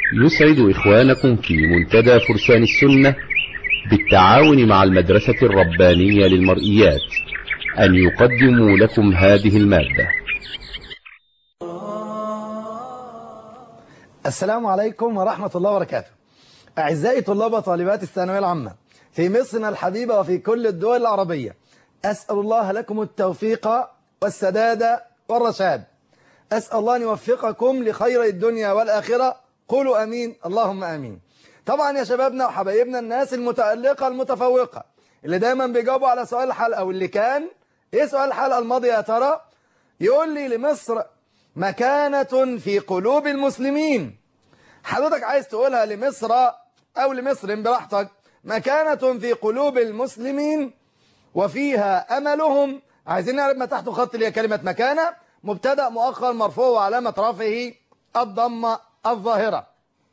يسعد إخوانكم في منتدى فرسان السنة بالتعاون مع المدرسة الربانية للمرئيات أن يقدموا لكم هذه المادة السلام عليكم ورحمة الله وبركاته أعزائي طلاب وطالبات الثانوية العامة في مصرنا الحبيبة وفي كل الدول العربية أسأل الله لكم التوفيق والسداد والرشاد أسأل الله أن يوفقكم لخير الدنيا والآخرة قولوا أمين اللهم أمين طبعا يا شبابنا وحبايبنا الناس المتألقة المتفوقة اللي دايما بيجاوبوا على سؤال الحلقة واللي كان إيه سؤال الحلقة الماضية يا ترى يقول لي لمصر مكانة في قلوب المسلمين حضرتك عايز تقولها لمصر أو لمصر براحتك مكانة في قلوب المسلمين وفيها أملهم عايزين نعرف ما تحت خط اللي هي كلمة مكانة مبتدأ مؤخر مرفوع وعلامة رفعه الضمة الظاهرة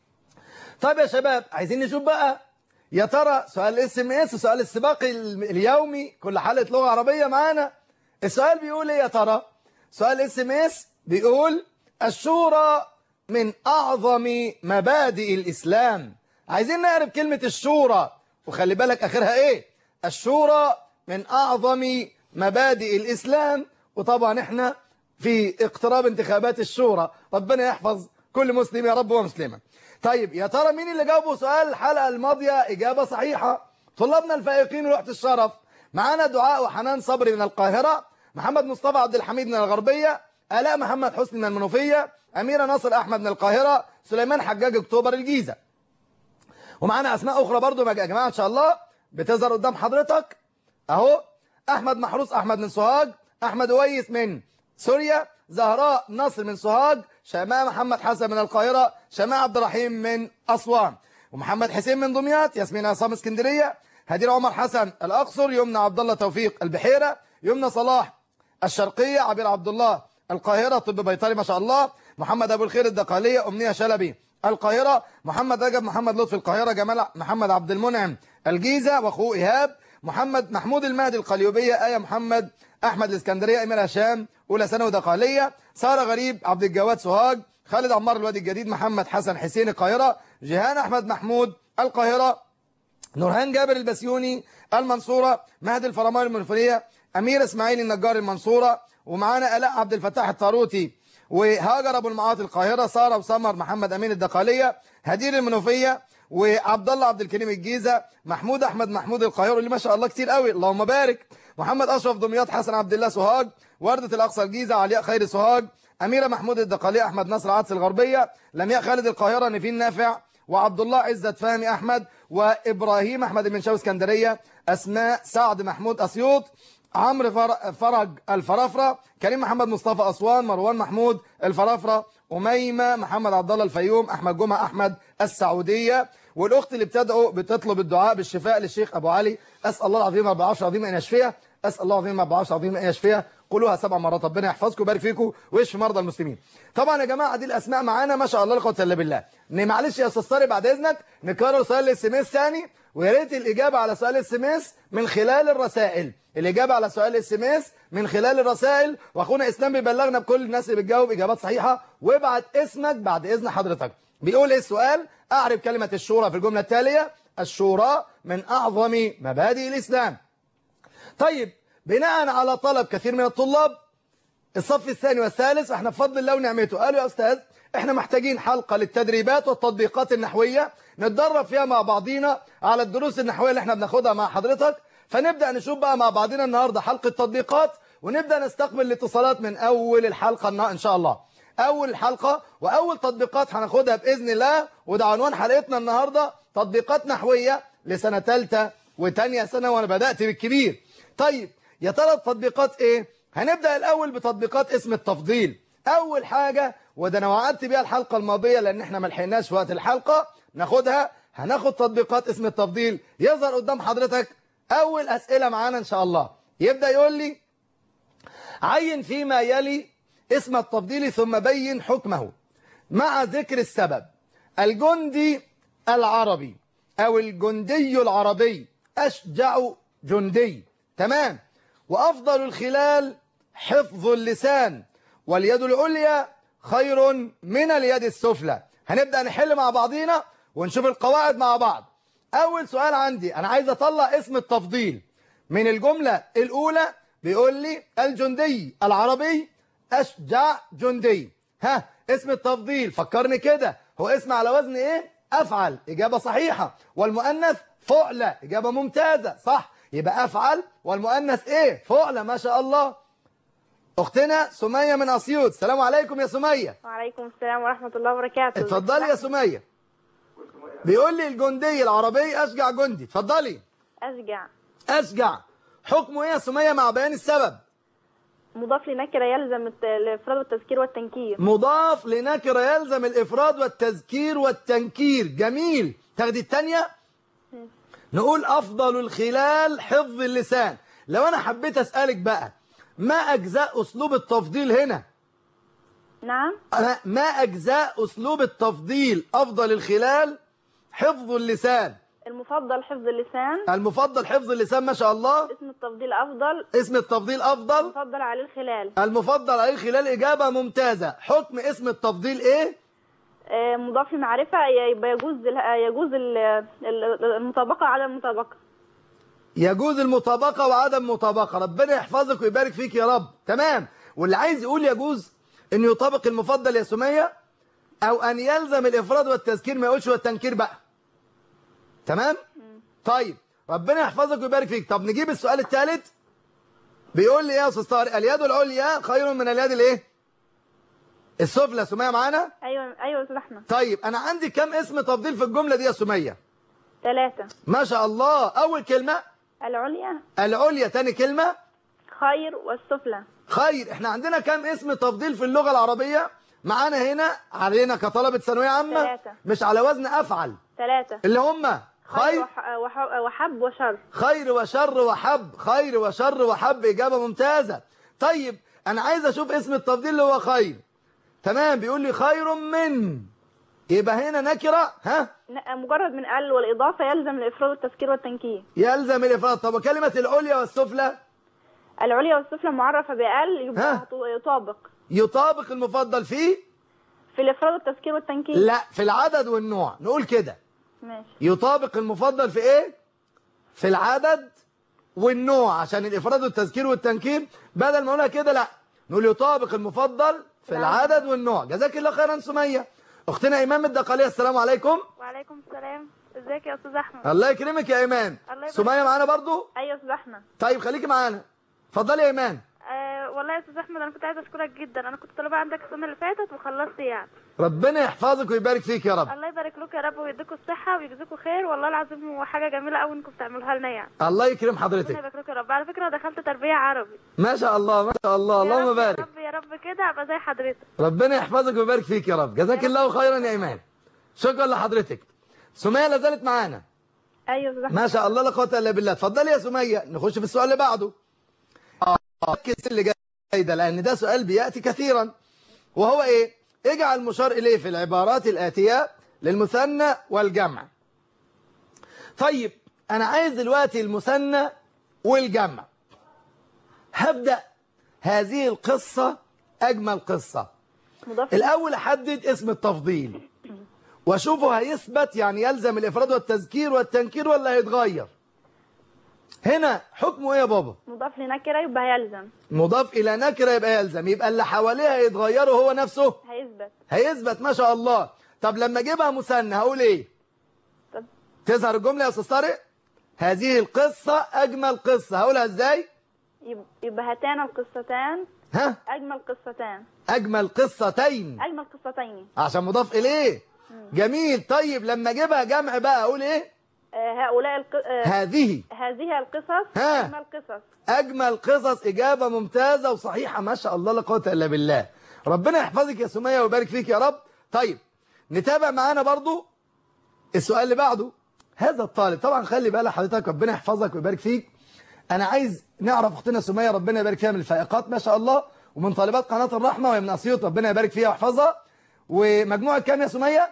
طيب يا شباب عايزين نشوف بقى يا ترى سؤال الاس ام اس وسؤال السباق اليومي كل حلقة لغة عربية معانا السؤال بيقول ايه يا ترى سؤال الاس ام اس بيقول الشورى من أعظم مبادئ الإسلام عايزين نعرف كلمة الشورى وخلي بالك آخرها إيه الشورى من أعظم مبادئ الإسلام وطبعا إحنا في اقتراب انتخابات الشورى ربنا يحفظ كل مسلم يا رب ومسلمة طيب يا ترى مين اللي جاوبوا سؤال الحلقة الماضية إجابة صحيحة طلابنا الفائقين ولوحة الشرف معانا دعاء وحنان صبري من القاهرة محمد مصطفى عبد الحميد من الغربية آلاء محمد حسني من المنوفية أميرة ناصر أحمد من القاهرة سليمان حجاج أكتوبر الجيزة ومعانا أسماء أخرى برضو يا جماعة إن شاء الله بتظهر قدام حضرتك أهو أحمد محروس أحمد من سوهاج أحمد ويس من سوريا زهراء نصر من سوهاج شماء محمد حسن من القاهرة شماء عبد الرحيم من أسوان ومحمد حسين من دمياط ياسمين عصام اسكندرية هدير عمر حسن الأقصر يمنى عبد الله توفيق البحيرة يمنى صلاح الشرقية عبير عبد الله القاهرة طب بيطري ما شاء الله محمد أبو الخير الدقالية أمنية شلبي القاهرة محمد رجب محمد لطفي القاهرة جمال محمد عبد المنعم الجيزة واخوه إيهاب محمد محمود المهدي القليوبية آية محمد أحمد الإسكندرية إمير هشام أولى ثانوي دقالية سارة غريب عبد الجواد سوهاج خالد عمار الوادي الجديد محمد حسن حسين القاهرة جيهان أحمد محمود القاهرة نورهان جابر البسيوني المنصورة مهدي الفرماني المنفرية أمير إسماعيل النجار المنصورة ومعانا آلاء عبد الفتاح الطاروتي وهاجر ابو المعاطي القاهره ساره وسمر محمد امين الدقاليه هدير المنوفيه وعبد الله عبد الكريم الجيزه محمود احمد محمود القاهره اللي ما شاء الله كتير قوي اللهم بارك محمد اشرف دمياط حسن عبد الله سوهاج ورده الاقصى الجيزه علياء خير سوهاج اميره محمود الدقاليه احمد نصر عدس الغربيه لمياء خالد القاهره نيفين نافع وعبد الله عزت فهمي احمد وابراهيم احمد المنشاوي اسكندريه اسماء سعد محمود اسيوط عمرو فرج الفرافرة كريم محمد مصطفى أسوان مروان محمود الفرافرة أميمة محمد عبد الله الفيوم أحمد جمعة أحمد السعودية والأخت اللي بتدعو بتطلب الدعاء بالشفاء للشيخ أبو علي أسأل الله العظيم رب العرش العظيم أن يشفيه أسأل الله العظيم رب العرش العظيم أن يشفيه قولوها سبع مرات ربنا يحفظكم ويبارك فيكم ويشفي مرضى المسلمين طبعا يا جماعه دي الاسماء معانا ما شاء الله لا قوه الا بالله معلش يا استاذ طارق بعد اذنك نكرر سؤال الاس ام اس ثاني ويا ريت الاجابه على سؤال الاس ام اس من خلال الرسائل الإجابة على سؤال الاس ام اس من خلال الرسائل وأخونا إسلام بيبلغنا بكل الناس اللي بتجاوب إجابات صحيحة وابعت اسمك بعد إذن حضرتك بيقول إيه السؤال أعرف كلمة الشورى في الجملة التالية الشورى من أعظم مبادئ الإسلام طيب بناء على طلب كثير من الطلاب الصف الثاني والثالث احنا بفضل الله ونعمته قالوا يا أستاذ احنا محتاجين حلقة للتدريبات والتطبيقات النحوية نتدرب فيها مع بعضينا على الدروس النحوية اللي احنا بناخدها مع حضرتك فنبدأ نشوف بقى مع بعضنا النهاردة حلقة تطبيقات ونبدأ نستقبل الاتصالات من أول الحلقة إن شاء الله أول الحلقة وأول تطبيقات هناخدها بإذن الله وده عنوان حلقتنا النهاردة تطبيقات نحوية لسنة ثالثة وتانية سنة وأنا بدأت بالكبير طيب يا ترى التطبيقات إيه؟ هنبدأ الأول بتطبيقات اسم التفضيل أول حاجة وده أنا وعدت بيها الحلقة الماضية لأن إحنا ما لحقناش وقت الحلقة ناخدها هناخد تطبيقات اسم التفضيل يظهر قدام حضرتك أول أسئلة معانا إن شاء الله يبدأ يقول لي عين فيما يلي اسم التفضيل ثم بين حكمه مع ذكر السبب الجندي العربي أو الجندي العربي أشجع جندي تمام وأفضل الخلال حفظ اللسان واليد العليا خير من اليد السفلى هنبدأ نحل مع بعضينا ونشوف القواعد مع بعض أول سؤال عندي أنا عايز أطلع اسم التفضيل من الجملة الأولى بيقول لي الجندي العربي أشجع جندي ها اسم التفضيل فكرني كده هو اسم على وزن إيه أفعل إجابة صحيحة والمؤنث فعلة إجابة ممتازة صح يبقى أفعل والمؤنث إيه فعلة ما شاء الله أختنا سمية من أسيوط السلام عليكم يا سمية وعليكم السلام ورحمة الله وبركاته اتفضلي يا سمية بيقول لي الجندي العربي أشجع جندي اتفضلي أشجع أشجع حكمه إيه يا سمية مع بيان السبب مضاف لنكرة يلزم الت- الإفراد والتذكير والتنكير مضاف لنكرة يلزم الإفراد والتذكير والتنكير جميل تاخدي التانية نقول أفضل الخلال حفظ اللسان لو أنا حبيت أسألك بقى ما أجزاء أسلوب التفضيل هنا نعم أنا ما أجزاء أسلوب التفضيل أفضل الخلال حفظ اللسان المفضل حفظ اللسان المفضل حفظ اللسان ما شاء الله اسم التفضيل أفضل اسم التفضيل أفضل المفضل عليه الخلال المفضل عليه خلال إجابة ممتازة حكم اسم التفضيل إيه آه، مضاف لمعرفة يبقى يجوز ال- آه، يجوز ال- ال- المطابقة على المطابقة يجوز المطابقة وعدم مطابقة ربنا يحفظك ويبارك فيك يا رب تمام واللي عايز يقول يجوز أن يطابق المفضل يا سمية أو أن يلزم الإفراد والتذكير ما يقولش والتنكير بقى تمام طيب ربنا يحفظك ويبارك فيك طب نجيب السؤال الثالث بيقول لي ايه يا استاذ طارق اليد العليا خير من اليد الايه السفلى سمية معانا أيوة أيوة يا أستاذ أحمد طيب انا عندي كم اسم تفضيل في الجملة دي يا سمية ثلاثة ما شاء الله اول كلمة العليا العليا تاني كلمة خير والسفلى خير احنا عندنا كم اسم تفضيل في اللغة العربية معانا هنا علينا كطلبة ثانوية عامة ثلاثة. مش على وزن افعل ثلاثة اللي هم خير وح- وح- وحب وشر خير وشر وحب خير وشر وحب إجابة ممتازة طيب أنا عايز أشوف اسم التفضيل اللي هو خير تمام بيقول لي خير من يبقى هنا نكرة ها ن- مجرد من ال والإضافة يلزم الإفراد والتذكير والتنكير يلزم الإفراد طب وكلمة العليا والسفلى العليا والسفلى معرفة بأل ها؟ يبقى هتو- يطابق يطابق المفضل فيه في الإفراد والتذكير والتنكير لا في العدد والنوع نقول كده ماشي يطابق المفضل في ايه في العدد والنوع عشان الافراد والتذكير والتنكير بدل ما اقولها كده لا نقول يطابق المفضل في العدد والنوع جزاك الله خيرا سميه اختنا ايمان الدقاليه السلام عليكم وعليكم السلام ازيك يا استاذ احمد الله يكرمك يا ايمان الله يبارك سميه معانا برضو ايوه يا استاذ احمد طيب خليكي معانا اتفضلي يا ايمان أه والله يا استاذ احمد انا كنت عايزه اشكرك جدا انا كنت طالبه عندك السنه اللي فاتت وخلصت يعني ربنا يحفظك ويبارك فيك يا رب الله يبارك لكم يا رب ويديكم الصحه ويجزيكم خير والله العظيم هو حاجه جميله قوي انكم بتعملوها لنا يعني الله يكرم ربنا حضرتك يبارك لكم يا رب على فكره أنا دخلت تربيه عربي ما شاء الله ما شاء الله يا اللهم رب بارك يا رب يا رب كده ابقى زي حضرتك ربنا يحفظك ويبارك فيك يا رب جزاك الله خيرا يا ايمان شكرا لحضرتك سميه لا زالت معانا ايوه يا استاذ احمد ما شاء الله لا قوه الا بالله اتفضلي يا سميه نخش في السؤال اللي بعده اه ركز اللي جاي ده لان ده سؤال بياتي كثيرا وهو ايه اجعل مشار اليه في العبارات الاتيه للمثنى والجمع طيب انا عايز دلوقتي المثنى والجمع هبدا هذه القصه اجمل قصه مضاف الاول احدد اسم التفضيل واشوفه هيثبت يعني يلزم الافراد والتذكير والتنكير ولا هيتغير هنا حكمه ايه يا بابا مضاف لنكره يبقى هيلزم مضاف الى نكره يبقى يلزم يبقى اللي حواليه هيتغيروا هو نفسه هيثبت هيثبت ما شاء الله طب لما اجيبها مثنى هقول ايه طب تظهر الجمله يا استاذ طارق هذه القصه اجمل قصه هقولها ازاي يب- يبقى هاتان القصتان ها اجمل قصتان اجمل قصتين اجمل قصتين عشان مضاف اليه جميل طيب لما اجيبها جمع بقى اقول ايه آه، هؤلاء الق... آه، هذه هذه القصص ها. اجمل قصص أجمل قصص إجابة ممتازة وصحيحة ما شاء الله لا قوة إلا بالله ربنا يحفظك يا سمية ويبارك فيك يا رب طيب نتابع معانا برضو السؤال اللي بعده هذا الطالب طبعا خلي بالك حضرتك ربنا يحفظك ويبارك فيك أنا عايز نعرف أختنا سمية ربنا يبارك فيها من الفائقات ما شاء الله ومن طالبات قناة الرحمة وهي من أسيوط ربنا يبارك فيها ويحفظها ومجموعة كام يا سمية؟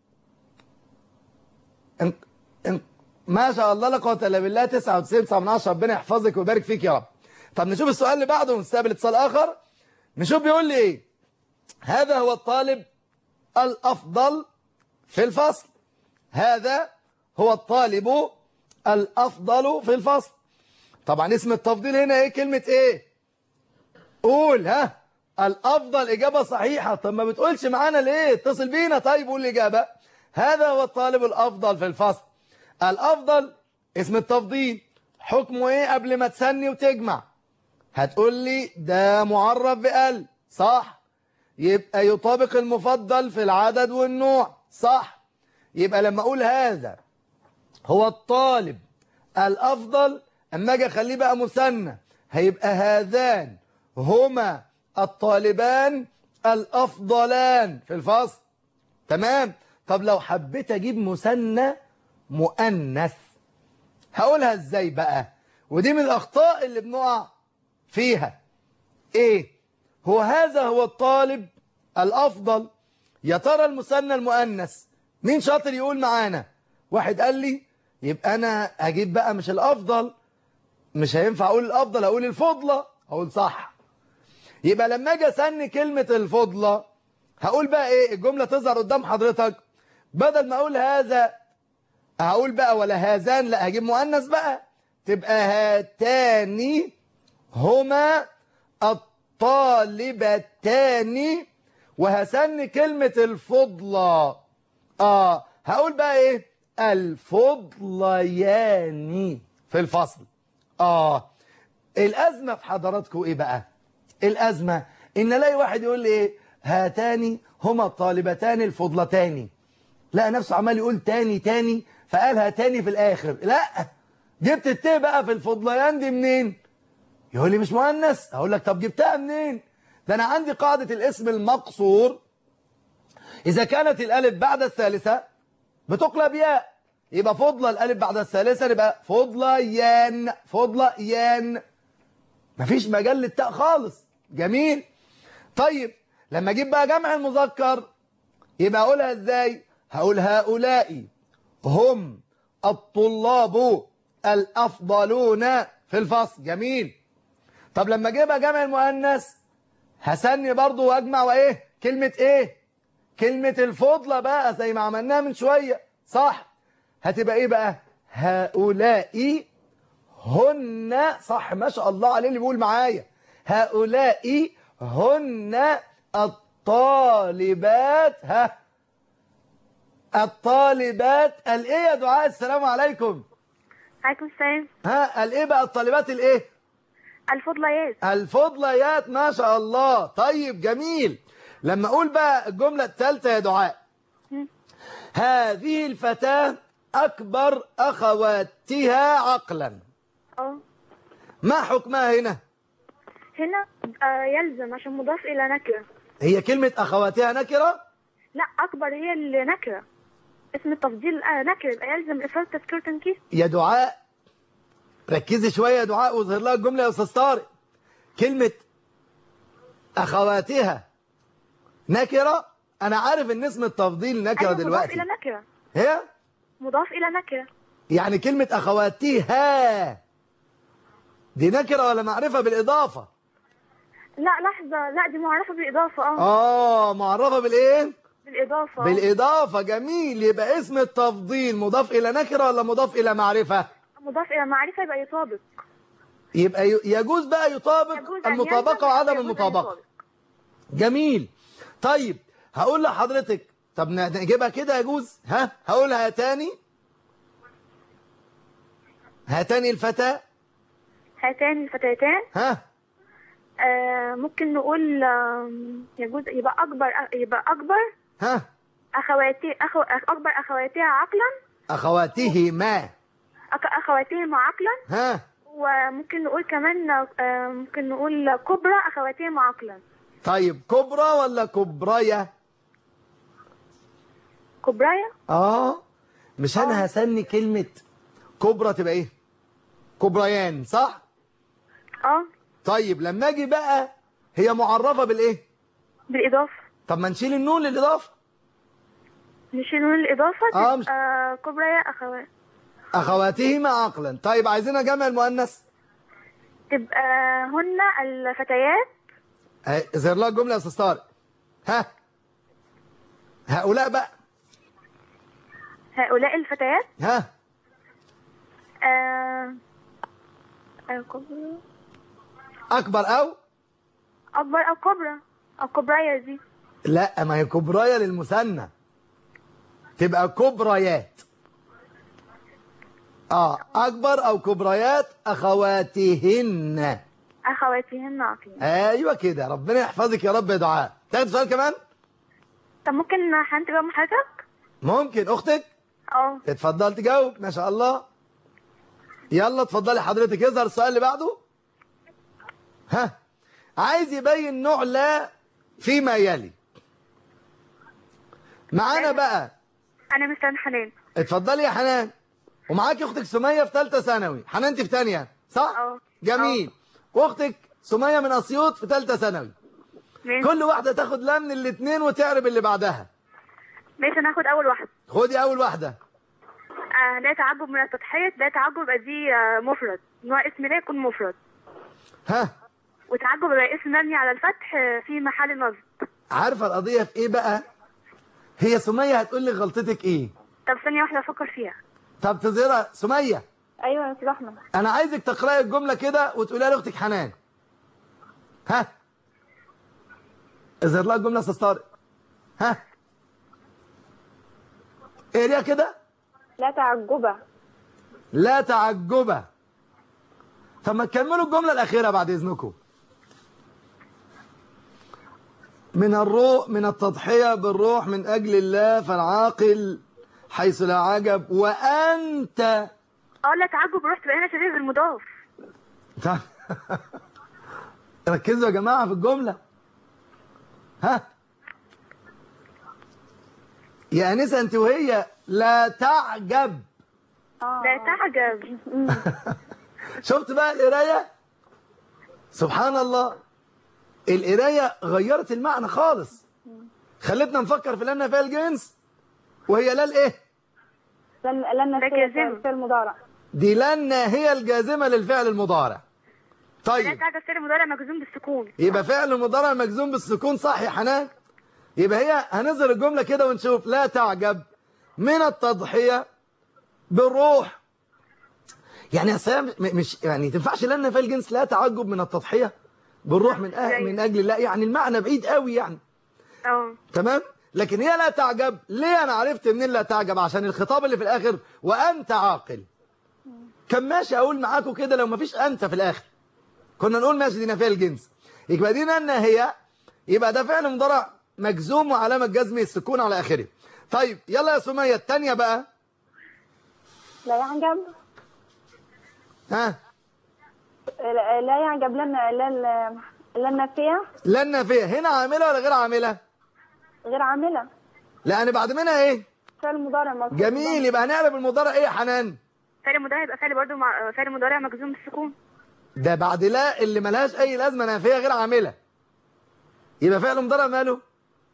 إن... إن... ما شاء الله لا قوه الا بالله 99 9 من 10 ربنا يحفظك ويبارك فيك يا رب طب نشوف السؤال اللي بعده ونستقبل اتصال اخر نشوف بيقول لي ايه هذا هو الطالب الافضل في الفصل هذا هو الطالب الأفضل في الفصل طبعا اسم التفضيل هنا ايه كلمة ايه قول ها الأفضل إجابة صحيحة طب ما بتقولش معانا ليه اتصل بينا طيب قول الإجابة هذا هو الطالب الأفضل في الفصل الأفضل اسم التفضيل حكمه ايه قبل ما تسني وتجمع هتقول لي ده معرف بقل صح يبقى يطابق المفضل في العدد والنوع صح يبقى لما أقول هذا هو الطالب الأفضل أما أجي أخليه بقى مثنى هيبقى هذان هما الطالبان الأفضلان في الفصل تمام طب لو حبيت أجيب مثنى مؤنث هقولها إزاي بقى ودي من الأخطاء اللي بنقع فيها إيه هو هذا هو الطالب الأفضل يا ترى المثنى المؤنث مين شاطر يقول معانا واحد قال لي يبقى أنا هجيب بقى مش الأفضل مش هينفع أقول الأفضل أقول الفضلة أقول صح يبقى لما أجي أسني كلمة الفضلة هقول بقى إيه الجملة تظهر قدام حضرتك بدل ما أقول هذا هقول بقى ولا هذان لا هجيب مؤنث بقى تبقى هاتان هما الطالبتان وهسني كلمة الفضلة آه هقول بقى إيه الفضليان في الفصل آه الأزمة في حضراتكم إيه بقى الأزمة إن الاقي واحد يقول لي إيه هاتان هما الطالبتان الفضلتان لقى نفسه عمال يقول تاني تاني فقالها تاني في الآخر لا جبت التاء بقى في الفضليان دي منين يقول لي مش مؤنث اقول لك طب جبتها منين ده انا عندي قاعدة الاسم المقصور اذا كانت الالف بعد الثالثة بتقلب ياء يبقى فضلة الالف بعد الثالثة يبقى فضليان فضليان مفيش مجال للتاء خالص جميل طيب لما اجيب بقى جمع المذكر يبقى اقولها ازاي هقول هؤلاء هم الطلاب الافضلون في الفصل جميل طب لما اجيبها جمع المؤنث هسني برضو واجمع وايه كلمة ايه كلمة الفضلة بقى زي ما عملناها من شوية صح هتبقى ايه بقى هؤلاء هن صح ما شاء الله عليه اللي بيقول معايا هؤلاء هن الطالبات ها الطالبات الايه يا دعاء السلام عليكم عليكم السلام ها الايه بقى الطالبات الايه الفضليات الفضليات ما شاء الله طيب جميل لما اقول بقى الجملة الثالثة يا دعاء هذه الفتاة اكبر اخواتها عقلا اه ما حكمها هنا هنا آه يلزم عشان مضاف الى نكره هي كلمة اخواتها نكرة لا اكبر هي اللي نكره اسم التفضيل آه نكره يبقى يلزم اثاره تذكير تنكير يا دعاء ركزي شوية يا دعاء واظهر لها الجملة يا استاذ طارق كلمة اخواتها نكرة انا عارف ان اسم التفضيل نكرة أيوة، مضاف دلوقتي الى نكره هي مضاف الى نكره يعني كلمة أخواتها دي نكرة ولا معرفة بالإضافة لا لحظه لا دي معرفه بالاضافه اه آه معرفة بالإيه بالاضافه بالإضافة جميل يبقى اسم التفضيل مضاف إلى نكرة ولا مضاف إلى معرفة مضاف الى معرفه يبقى يطابق يبقى ي- يجوز بقى يطابق يجوز أن المطابقة يلزم، وعدم يجوز أن المطابقة يطابق. جميل طيب هقول لحضرتك طب نجيبها كده يجوز ها هقولها تاني هاتاني الفتاة هاتان الفتاتان ها آه ممكن نقول آم، يجوز يبقى اكبر يبقى اكبر ها اخواتي أخو اكبر اخواتها عقلا أخواتهما أك- اخواتهما عقلا ها وممكن نقول كمان آه، ممكن نقول كبرى اخواتهما عقلا طيب كبرى ولا كبرية كبرايا اه مش انا هسني كلمة كبرى تبقى ايه كبريان صح اه طيب لما اجي بقى هي معرفة بالايه بالاضافه طب ما نشيل النون للاضافة مش نقول الاضافه آه، مش- تبقى كبرايا اخوات اخواتهما عقلا طيب عايزينها جمع المؤنث تبقى هن الفتيات اهي، اظهر لها الجملة يا استاذ طارق ها هؤلاء بقى هؤلاء الفتيات ها آه... آه، كبرى اكبر او أكبر أو كبرى أو كبرية دي لا ما هي كبرايا للمثنى تبقى كبريات اه اكبر او كبريات اخواتهن أخواتهن عقيم ايوه كده ربنا يحفظك يا رب يا دعاء تاخد سؤال كمان طب ممكن حنت بقى من حضرتك؟ ممكن اختك اه اتفضل تجاوب ما شاء الله يلا اتفضلي حضرتك يظهر السؤال اللي بعده ها عايز يبين نوع لا فيما يلي معانا بقى أنا مستر حنان اتفضلي يا حنان ومعاكي اختك سمية في ثالثه ثانوي حنان انت في ثانيه صح اه. جميل واختك سمية من اسيوط في ثالثه ثانوي ماشي كل واحده تاخد لا من الاثنين وتعرب اللي بعدها ماشي أنا هاخد أول واحدة خدي اول واحده آه لا تعجب من التضحية لا تعجب يبقى دي آه مفرد نوع اسم لا يكون مفرد ها وتعجب يبقى اسم مبني على الفتح آه، في محل نصب عارفه القضيه في ايه بقى هي سمية هتقول لي غلطتك ايه طب ثانية واحدة أفكر فيها طب تظهرها سمية ايوه يا استاذ احمد انا عايزك تقراي الجمله كده وتقوليها لاختك حنان ها اظهر لها الجمله يا استاذ طارق ها اقريها كده لا تعجبة لا تعجبة طب ما تكملوا الجملة الأخيرة بعد إذنكم من الروح من التضحية بالروح من أجل الله فالعاقل حيث لا عجب وأنت اه لا تعجب رحت بقى هنا شبيه بالمضاف ركزوا يا جماعة في الجملة ها يا أنسة أنت وهي لا تعجب اه لا تعجب شفت بقى القراية سبحان الله القراية غيرت المعنى خالص خلتنا نفكر في لنا فيها الجنس وهي لا الايه لن لن ده في جازمة. في المضارع دي لن هي الجازمة للفعل المضارع لا طيب تعجب فعل مضارع مجزوم بالسكون يبقى فعل مضارع مجزوم بالسكون صح يا حنان يبقى هي هنظهر الجملة كده ونشوف لا تعجب من التضحية بالروح يعني أصلا م- مش يعني تنفعش لنا في الجنس لا تعجب من التضحية بالروح من أه من أجل الله يعني المعنى بعيد قوي يعني اه تمام لكن هي لا تعجب ليه أنا عرفت منين لا تعجب عشان الخطاب اللي في الآخر وأنت عاقل كان ماشي أقول معاكم كده لو مفيش أنت في الآخر كنا نقول ماشي دي نفي الجنس يبقى دي ان هي يبقى ده فعل مضارع مجزوم وعلامة جزمه السكون على آخره طيب يلا يا سمية التانية بقى لا يعجب ها لا لا يعجب لن لن لن فيها لن فيها هنا عاملة ولا غير عاملة غير عاملة لا أنا بعد منها إيه فعل مضارع مرفوع جميل يبقى هنعرف المضارع إيه يا حنان فعل مضارع يبقى فعل برضه مع... فعل مضارع مجزوم بالسكون ده بعد لا اللي ملهاش أي لازمة نافية غير عاملة يبقى فعل مضارع ماله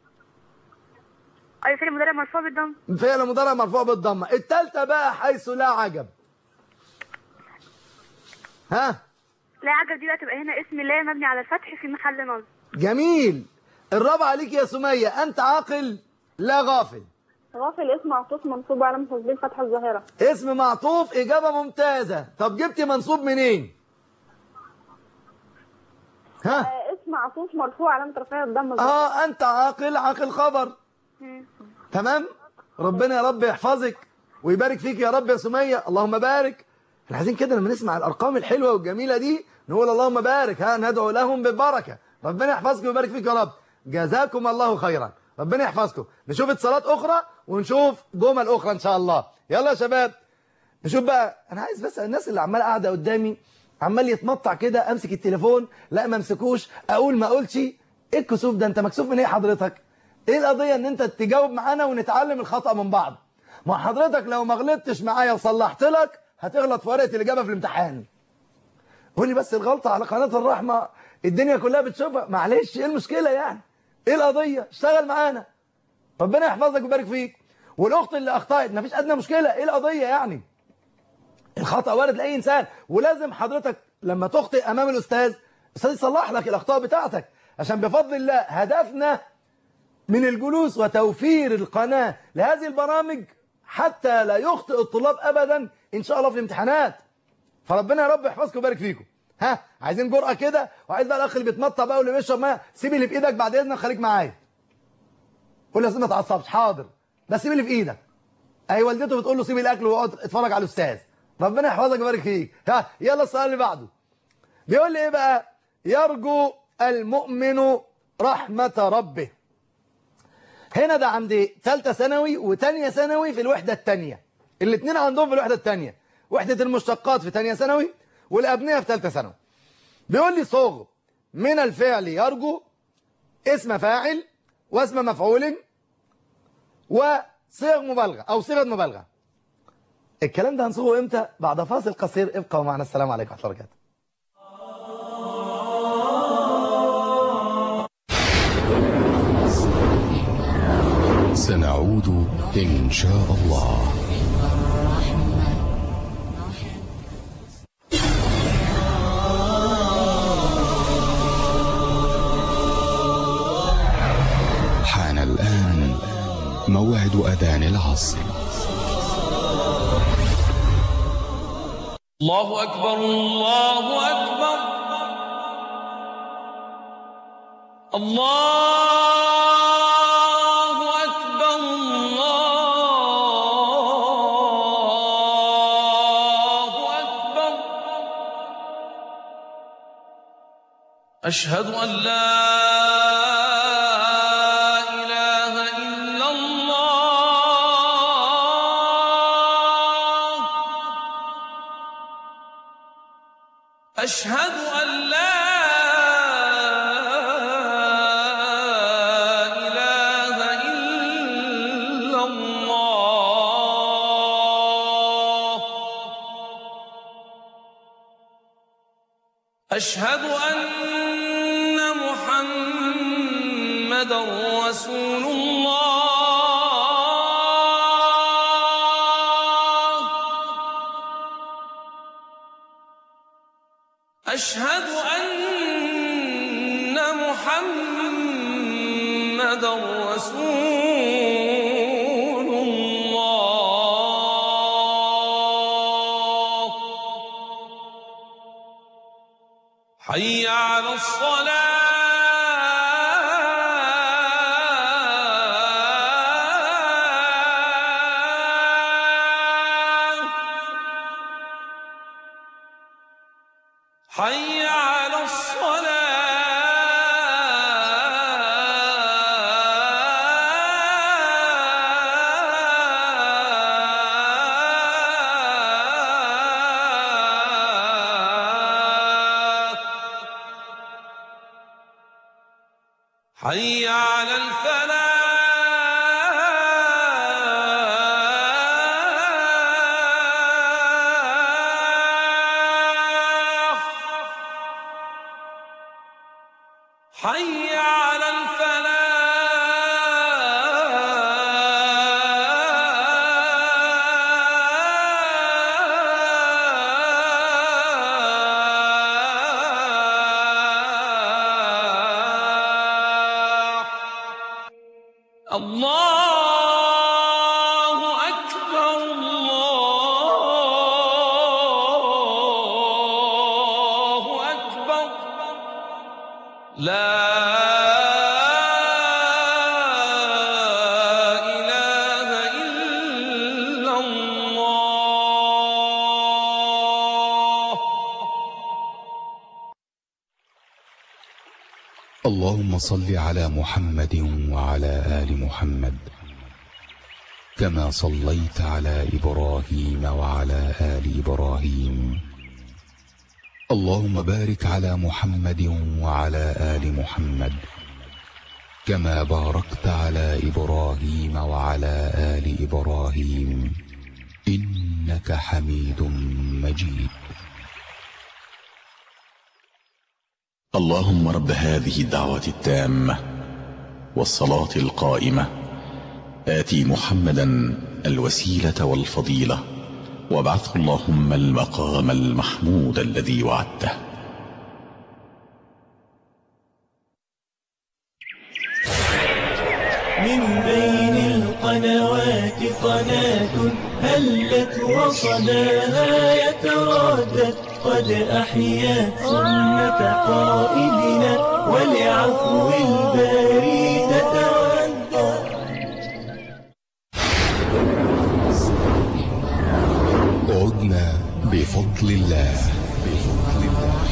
ايوه فعل مضارع مرفوع بالضم فعل مضارع مرفوع بالضمة التالتة بقى حيث لا عجب ها لا عجب دي بقى تبقى هنا اسم لا مبني على الفتح في محل نصب جميل الرابعة ليك يا سمية أنت عاقل لا غافل غافل اسم معطوف منصوب على تسجيل فتح الظاهرة اسم معطوف إجابة ممتازة طب جبتي منصوب منين ها آه، اسم معطوف مرفوع علامة رفعه الضم الظاهرة. اه انت عاقل عاقل خبر تمام ربنا يا رب يحفظك ويبارك فيك يا رب يا سمية اللهم بارك احنا عايزين كده لما نسمع الارقام الحلوة والجميلة دي نقول اللهم بارك ها ندعو لهم بالبركة ربنا يحفظكم ويبارك فيك يا رب جزاكم الله خيرا ربنا يحفظكم نشوف اتصالات اخرى ونشوف جمل اخرى ان شاء الله يلا يا شباب نشوف بقى انا عايز بس الناس اللي عماله قاعده قدامي عمال يتمطع كده امسك التليفون لا ما امسكوش اقول ما اقولش ايه الكسوف ده انت مكسوف من ايه حضرتك ايه القضيه ان انت تجاوب معانا ونتعلم الخطا من بعض ما حضرتك لو ما غلطتش معايا وصلحت لك هتغلط في ورقه الاجابه في الامتحان قول لي بس الغلطه على قناه الرحمه الدنيا كلها بتشوفها معلش ايه المشكله يعني ايه القضيه اشتغل معانا ربنا يحفظك ويبارك فيك والاخت اللي اخطات مفيش ادنى مشكله ايه القضيه يعني الخطأ وارد لأي إنسان ولازم حضرتك لما تخطئ أمام الأستاذ الأستاذ يصلح لك الأخطاء بتاعتك عشان بفضل الله هدفنا من الجلوس وتوفير القناة لهذه البرامج حتى لا يخطئ الطلاب ابدا ان شاء الله في الامتحانات فربنا يا رب يحفظكم ويبارك فيكم ها عايزين جرأة كده وعايز بقى الاخ اللي بيتمطع بقى واللي بيشرب ميه سيب اللي في ايدك بعد اذنك خليك معايا قول له يا سيدي ما تعصبش حاضر بس سيب اللي في ايدك اي والدته بتقول له سيب الاكل واقعد اتفرج على الاستاذ ربنا يحفظك ويبارك فيك ها يلا السؤال اللي بعده بيقول لي ايه بقى يرجو المؤمن رحمة ربه هنا ده عندي ثالثه ثانوي وثانيه ثانوي في الوحدة الثانية الاثنين عندهم في الوحدة الثانية وحدة المشتقات في ثانيه ثانوي والأبنية في ثالثه ثانوي بيقول لي صوغ من الفعل يرجو اسم فاعل واسم مفعول وصيغ مبالغة أو صيغة مبالغة الكلام ده هنصوغه امتى بعد فاصل قصير ابقوا معنا السلام عليكم ورحمة الله وبركاته سنعود إن شاء الله حان الآن موعد أذان العصر الله أكبر الله أكبر الله أكبر الله أكبر أشهد أن لا إله إلا الله أشهد أن لا إله إلا الله أشهد أن محمدا رسول الله أشهد أن محمدا رسول الله حي على الصلاة حي على الصلاة حي على الفلاح حي على الفلاح الله أكبر الله أكبر لا إله إلا الله اللهم صل على محمد وعلى آل محمد كما صليت على إبراهيم وعلى آل إبراهيم اللهم بارك على محمد وعلى آل محمد كما باركت على إبراهيم وعلى آل إبراهيم إنك حميد مجيد اللهم رب هذه الدعوة التامة والصلاة القائمة آتي محمدا الوسيلة والفضيلة وابعثه اللهم المقام المحمود الذي وعدته من بين القلب القنوات قناة هلت وصداها يتردد قد أحيا سنة قائدنا ولعفو الباري تتودد عدنا بفضل الله بفضل الله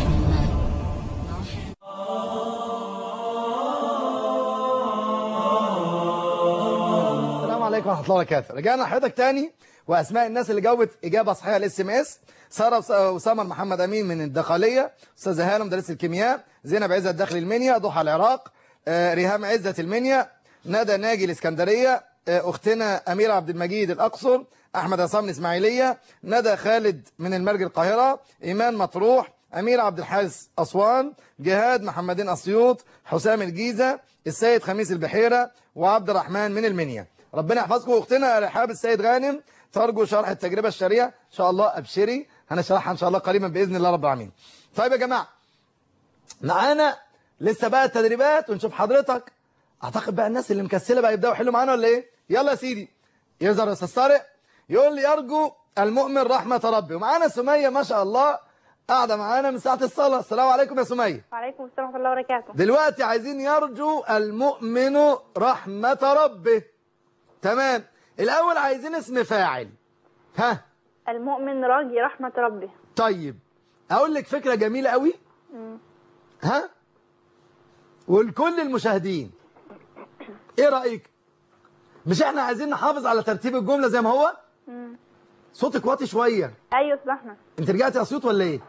السلام عليكم ورحمه الله وبركاته رجعنا لحضرتك تاني واسماء الناس اللي جاوبت اجابه صحيحه الاس ام اس ساره وس- وسمر محمد امين من الداخليه استاذه هاله مدرسه الكيمياء زينب عزت داخل المنيا ضحى العراق آه، ريهام عزت المنيا ندى ناجي الاسكندريه آه، اختنا اميره عبد المجيد الاقصر احمد عصام من الاسماعيليه ندى خالد من المرج القاهره ايمان مطروح امير عبد الحارس اسوان جهاد محمدين اسيوط حسام الجيزه السيد خميس البحيره وعبد الرحمن من المنيا ربنا يحفظكم اختنا رحاب السيد غانم ترجو شرح التجربه الشرعيه ان شاء الله ابشري هنشرحها ان شاء الله قريبا باذن الله رب العالمين طيب يا جماعه معانا لسه بقى التدريبات ونشوف حضرتك اعتقد بقى الناس اللي مكسله بقى يبداوا يحلوا معانا ولا ايه يلا يا سيدي يظهر يا استاذ طارق يقول لي يرجو المؤمن رحمه ربي ومعانا سميه ما شاء الله قاعده معانا من ساعه الصلاه السلام عليكم يا سميه وعليكم السلام ورحمة الله وبركاته دلوقتي عايزين يرجو المؤمن رحمة ربه تمام الأول عايزين اسم فاعل ها المؤمن راجي رحمة ربه طيب أقول لك فكرة جميلة قوي ها ولكل المشاهدين ايه رأيك مش احنا عايزين نحافظ على ترتيب الجملة زي ما هو صوتك واطي شوية أيوة يا أستاذ أحمد انت رجعتي اسيوط ولا ايه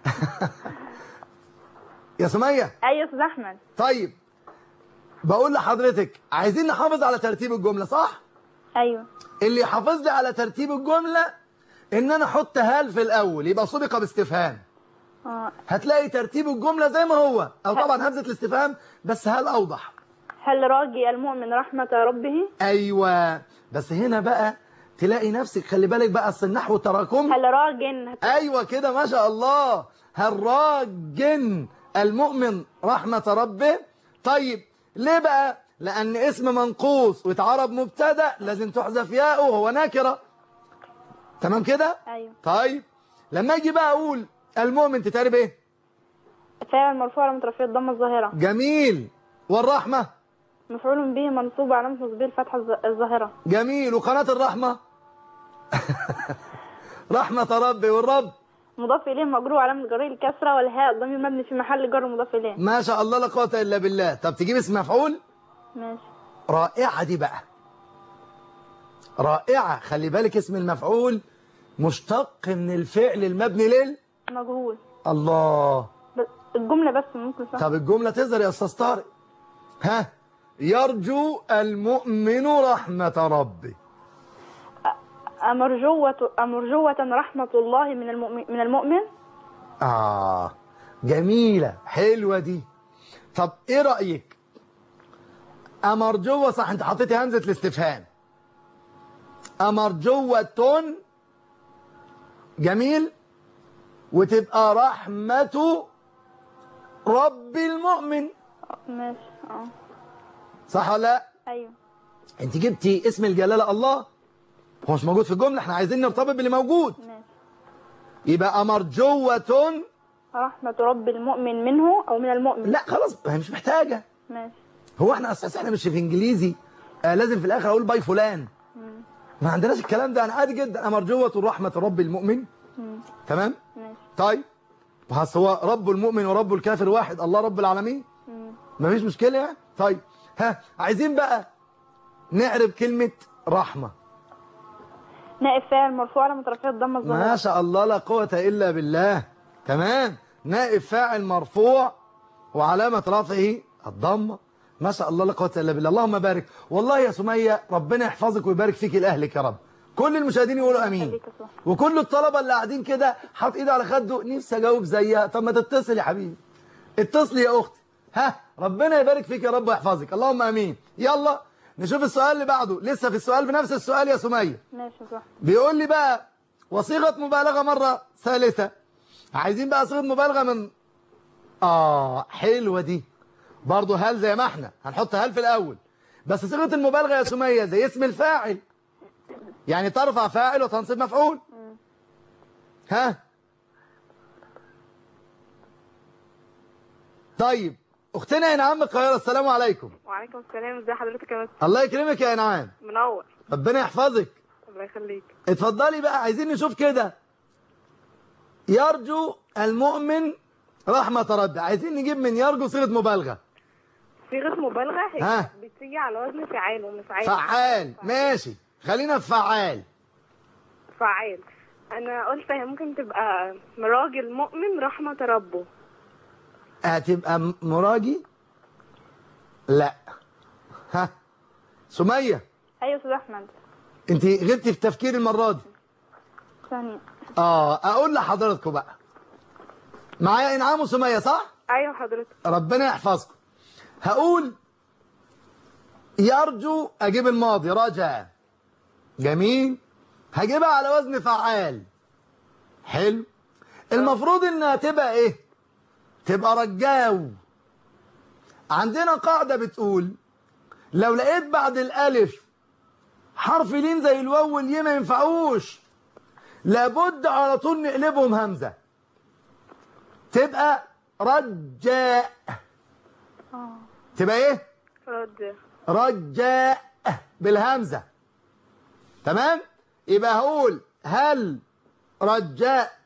يا سمية أيوة يا أستاذ أحمد طيب بقول لحضرتك عايزين نحافظ على ترتيب الجملة صح أيوة اللي يحافظ لي على ترتيب الجملة ان انا احط هال في الاول يبقى سبق باستفهام آه. هتلاقي ترتيب الجملة زي ما هو او طبعا همزة الاستفهام بس هال اوضح هل راجي المؤمن رحمة ربه ايوه بس هنا بقى تلاقي نفسك خلي بالك بقى اصل النحو التراكمي هل راج ايوه كده ما شاء الله هالراجن المؤمن رحمة ربه طيب ليه بقى لان اسم منقوص واتعرب مبتدا لازم تحذف ياءه وهو نكره تمام كده أيوة طيب لما اجي بقى اقول المؤمن تتعرب ايه فاعل مرفوع على مترفيه الضمة الظاهرة جميل والرحمة مفعول به منصوب على نصبه الفتحة الظ- الظاهرة جميل وقناة الرحمة رحمة ربي والرب مضاف إليه مجرور علامة جره الكسرة والهاء الضمير مبني في محل جر مضاف إليه ما شاء الله لا قوة إلا بالله طب تجيب اسم مفعول ماشي رائعة دي بقى رائعة خلي بالك اسم المفعول مشتق من الفعل المبني لل مجهول الله بس الجملة بس ممكن صح طب الجملة تظهر يا أستاذ طارق ها يرجو المؤمن رحمة ربه أمرجوة أمرجوة رحمة الله من المؤمن من المؤمن آه جميلة حلوة دي طب إيه رأيك أمرجوة صح أنت حطيتي همزة الاستفهام أمرجوة جميل وتبقى رحمة رب المؤمن ماشي اه صح ولا لا أيوه انت جبتي اسم الجلالة الله هو مش موجود في الجملة احنا عايزين نرتبط باللي موجود ماشي يبقى أمرجوة رحمة رب المؤمن منه أو من المؤمن لا خلاص هي مش محتاجة ماشي هو احنا اساس احنا مش في انجليزي آه لازم في الاخر اقول باي فلان ما عندناش الكلام ده انا عادي جدا امرجوة رحمة رب المؤمن تمام ماشي طيب بس هو رب المؤمن ورب الكافر واحد الله رب العالمين مفيش مشكلة يعني طيب ها عايزين بقى نعرب كلمة رحمة نائب فاعل مرفوع على مترفيه الضمة الظاهرة ما شاء الله لا قوة إلا بالله تمام نائب فاعل مرفوع وعلامة رفعه الضمة ما شاء الله لا قوة إلا بالله اللهم بارك والله يا سمية ربنا يحفظك ويبارك فيك لأهلك يا رب كل المشاهدين يقولوا أمين خليك يا صاحبي. وكل الطلبة اللي قاعدين كده حاط إيده على خده نفسي أجاوب زيها طب ما تتصل يا حبيبي اتصلي يا أختي ها ربنا يبارك فيك يا رب ويحفظك اللهم أمين يلا نشوف السؤال اللي بعده لسه في السؤال بنفس السؤال يا سمية ماشي صح بيقول لي بقى وصيغة مبالغة مرة ثالثة عايزين بقى صيغة مبالغة من آه حلوة دي برضو هل زي ما احنا هنحط هل في الأول بس صيغة المبالغة يا سمية زي اسم الفاعل يعني ترفع فاعل وتنصب مفعول ها طيب اختنا انعام من القاهره السلام عليكم وعليكم السلام ازي حضرتك يا مستر الله يكرمك يا انعام منور ربنا يحفظك الله يخليك اتفضلي بقى عايزين نشوف كده يرجو المؤمن رحمة ربه عايزين نجيب من يرجو صيغة مبالغة صيغة مبالغة هي ها. بتيجي على وزن فعال ومفعال فعال ماشي خلينا في فعال فعال انا قلت هي ممكن تبقى راجل مؤمن رحمة ربه هتبقى م- مراجي لا ها سمية ايوه يا استاذ احمد انت غبتي في تفكير المرة دي ثانية اه اقول لحضراتكم بقى معايا انعام وسمية صح ايوه حضرتك ربنا يحفظكم هقول يرجو اجيب الماضي رجع جميل هجيبها على وزن فعال حلو المفروض انها تبقى ايه تبقى رجاو عندنا قاعدة بتقول لو لقيت بعد الالف حرف لين زي الواو والياء ما ينفعوش لابد على طول نقلبهم همزة تبقى رجاء تبقى ايه رد رجاء بالهمزة تمام يبقى هقول هل رجاء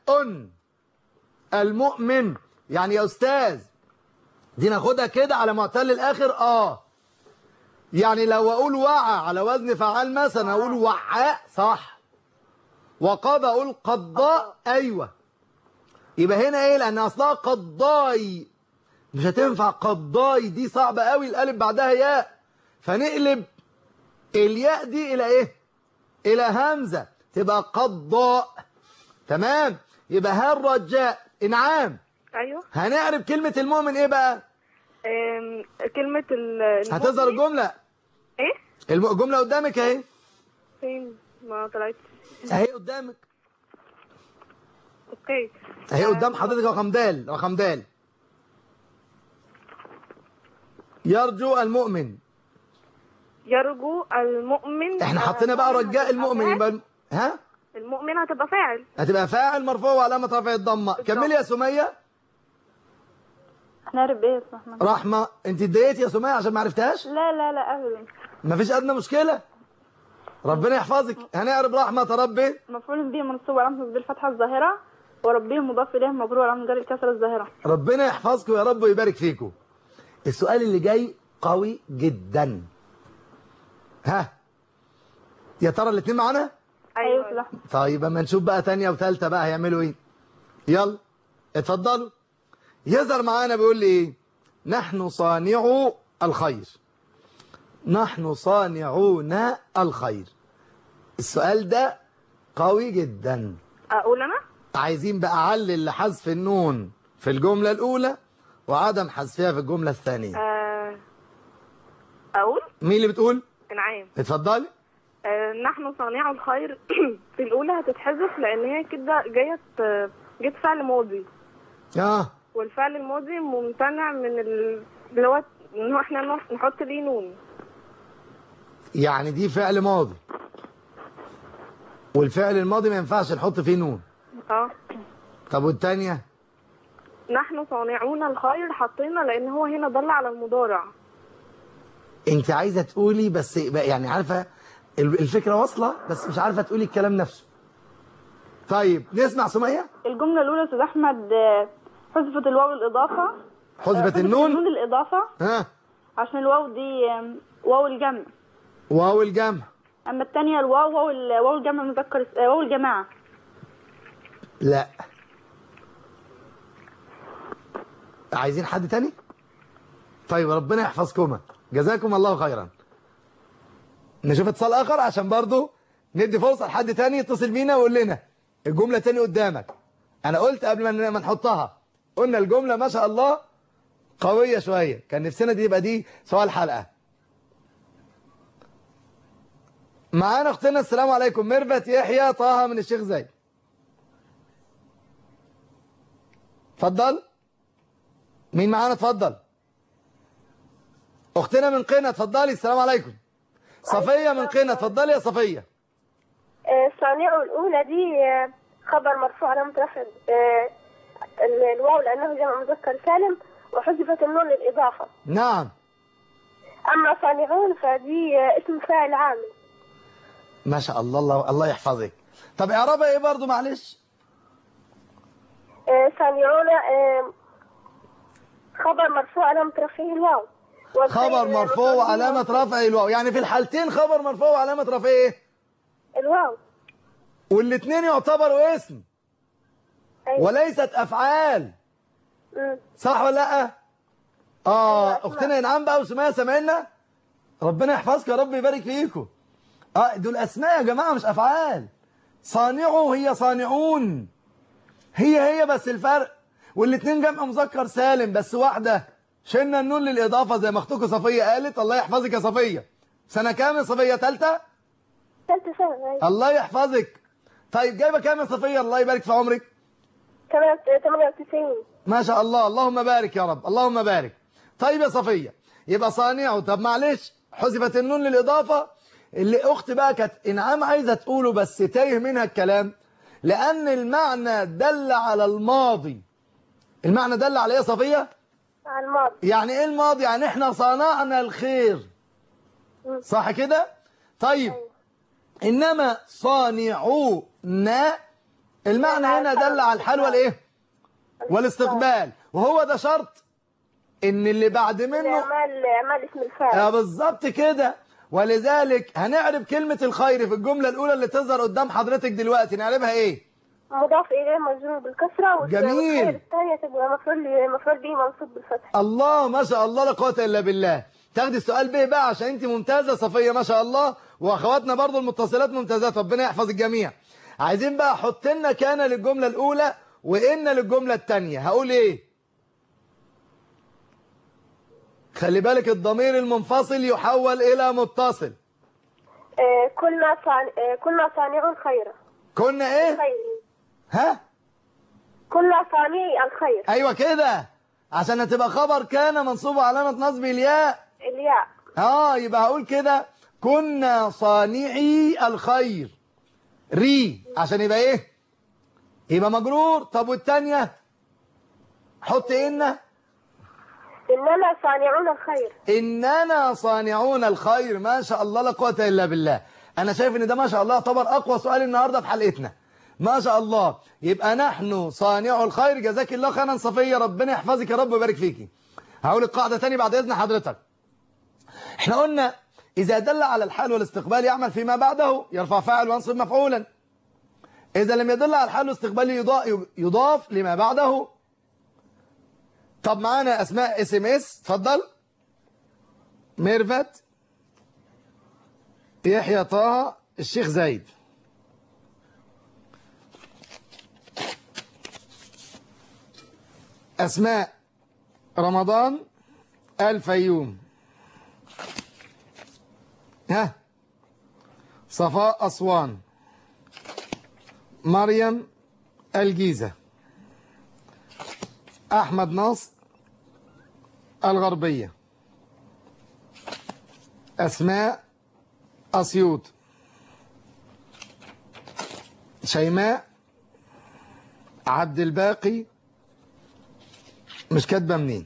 المؤمن يعني يا أستاذ دي ناخدها كده على معتل الآخر آه يعني لو أقول وعى على وزن فعال مثلا أقول وعاء صح وقضى أقول قضاء أيوة يبقى هنا إيه لأن أصلها قضاي مش هتنفع قضاي دي صعبة قوي الألف بعدها ياء فنقلب الياء دي إلى إيه إلى همزة تبقى قضاء تمام يبقى هل رجاء إنعام ايوه هنعرف كلمة المؤمن إيه بقى أم، كلمة ال هتظهر المؤمن- الجملة ايه الم- الجملة قدامك أهي فين ما طلعتش أهي قدامك اوكي أهي قدام حضرتك رقم دال رقم دال يرجو المؤمن يرجو المؤمن احنا حطينا بقى المؤمن رجاء هتبقى المؤمن فاعل. يبقى ها المؤمن هتبقى فاعل هتبقى فاعل مرفوع وعلامة رفع الضمة كملي يا سمية هنعرف ايه يا استاذ احمد رحمة انت اتضايقتي يا سمية عشان ما عرفتهاش لا لا لا ابدا مفيش ادنى مشكلة ربنا يحفظك هنعرف رحمة ربي مفعول به منصوب علامة تصدير الفتحة الظاهرة وربه مضاف اليه مجرور علامة جر الكسرة الظاهرة ربنا يحفظكم يا رب ويبارك فيكم السؤال اللي جاي قوي جدا ها يا ترى الاتنين معانا ايوه يا استاذ احمد طيب اما نشوف بقى تانية وتالتة بقى هيعملوا ايه يلا اتفضلوا يظهر معانا بيقول لي ايه نحن صانعو الخير نحن صانعون الخير السؤال ده قوي جدا اقول انا عايزين بقى علل لحذف النون في الجملة الأولى وعدم حذفها في الجملة الثانية آه، اقول مين اللي بتقول؟ انعام اتفضلي آه، نحن صانع الخير في الاولى هتتحذف لان هي كده جايه ت- جت فعل ماضي اه والفعل الماضي ممتنع من ال- اللي هو ان هو احنا نح- نحط ليه نون يعني دي فعل ماضي والفعل الماضي ما ينفعش نحط فيه نون اه طب والتانية نحن صانعون الخير حطينا لان هو هنا دل على المضارع انت عايزة تقولي بس بقى يعني عارفة ال- الفكرة واصلة بس مش عارفة تقولي الكلام نفسه طيب نسمع سمية الجملة الأولى يا أستاذ أحمد آه، حذفت الواو الإضافة حذفت النون النون الإضافة ها عشان الواو دي آم، واو الجمع واو الجمع أما التانية الواو واو ال- واو الجمع مذكر آه، واو الجماعة لا عايزين حد تاني طيب ربنا يحفظكما جزاكم الله خيرا نشوف اتصال اخر عشان برضو ندي فرصة لحد تاني يتصل بينا ويقول لنا الجملة تاني قدامك انا قلت قبل ما ما نحطها قلنا الجملة ما شاء الله قوية شوية كان نفسنا دي يبقى دي سؤال حلقة معانا اختنا السلام عليكم ميرفت يحيى طه من الشيخ زايد اتفضل مين معانا اتفضل اختنا من قنا اتفضلي السلام عليكم صفيه من قنا اتفضلي يا صفيه صانعه الأولى دي آه، خبر مرفوع على رفع آه، ال- الواو لأنه جمع مذكر سالم وحذفت النون للإضافة نعم أما صانعون فدي آه، اسم فاعل عامل ما شاء الله الله, الله يحفظك طب اعرابها ايه برضو معلش آه، صانعون آه، خبر مرفوع على رفعه الواو والفعل خبر مرفوع مفعول وعلامه به رفع الواو يعني في الحالتين خبر مرفوع وعلامه رفعه ايه الواو والاثنين يعتبروا اسم أيوة. وليست افعال مم. صح ولا لا اه أيوة، أسمع. اختنا انعام بقى وسمية سامعنا ربنا يحفظك يا رب يبارك فيكم اه دول اسماء يا جماعه مش افعال صانعوا هي صانعون هي هي بس الفرق والاثنين جمع مذكر سالم بس واحده شلنا النون للاضافه زي ما اختكم صفيه قالت الله يحفظك يا صفيه سنه كام يا صفيه ثالثه ثالثة سنة أيوة. الله يحفظك طيب جايبه كام يا صفيه الله يبارك في عمرك تمانية- 98 ما شاء الله اللهم بارك يا رب اللهم بارك طيب يا صفية يبقى صانعه طب معلش حذفت النون للإضافة اللي أخت بقى كانت إنعام عايزة تقوله بس تايه منها الكلام لأن المعنى دل على الماضي المعنى دل على إيه يا صفية؟ على الماضي يعني إيه الماضي؟ يعني إحنا صنعنا الخير صح كده؟ طيب إنما صانعون المعنى هنا دل على الحال والإيه؟ والاستقبال وهو ده شرط ان اللي بعد منه أعمال أعمال اسم آه الفاعل بالظبط كده ولذلك هنعرف كلمة الخير في الجملة الأولى اللي تظهر قدام حضرتك دلوقتي نعرفها إيه؟ مضاف إليه مجرور بالكسرة والس- جميل. والخير الثانية تبقى مفعول مفعول به منصوب بالفتح الله ما شاء الله لا قوة إلا بالله تاخدي السؤال به بقى عشان أنت ممتازة صفية ما شاء الله وأخواتنا برضو المتصلات ممتازات ربنا يحفظ الجميع عايزين بقى حط لنا كان للجملة الأولى وإن للجملة الثانية هقول إيه؟ خلي بالك الضمير المنفصل يحول إلى متصل آه، كنا صان... آه، كنا صانعون خيرا كنا إيه؟ خير ها؟ كنا صانعي الخير ايوه كده عشان هتبقى خبر كان منصوب علامة نصب الياء الياء اه يبقى هقول كده كنا صانعي الخير ري عشان يبقى ايه يبقى مجرور طب والتانية حط ان إننا صانعون الخير اننا صانعون الخير ما شاء الله لا قوه الا بالله انا شايف ان ده ما شاء الله يعتبر اقوى سؤال النهارده في حلقتنا ما شاء الله يبقى نحن صانعو الخير جزاك الله خيرا صفيه ربنا يحفظك يا رب ويبارك فيكي هقول القاعده تاني بعد اذن حضرتك احنا قلنا اذا دل على الحال والاستقبال يعمل فيما بعده يرفع فاعل وينصب مفعولا اذا لم يدل على الحال والاستقبال يضاف, يضاف لما بعده طب معانا اسماء اس ام اس اتفضل ميرفت يحيى طه الشيخ زايد أسماء رمضان الفيوم ها صفاء أسوان مريم الجيزة أحمد ناصر الغربية أسماء أسيوط شيماء عبد الباقي مش كاتبه منين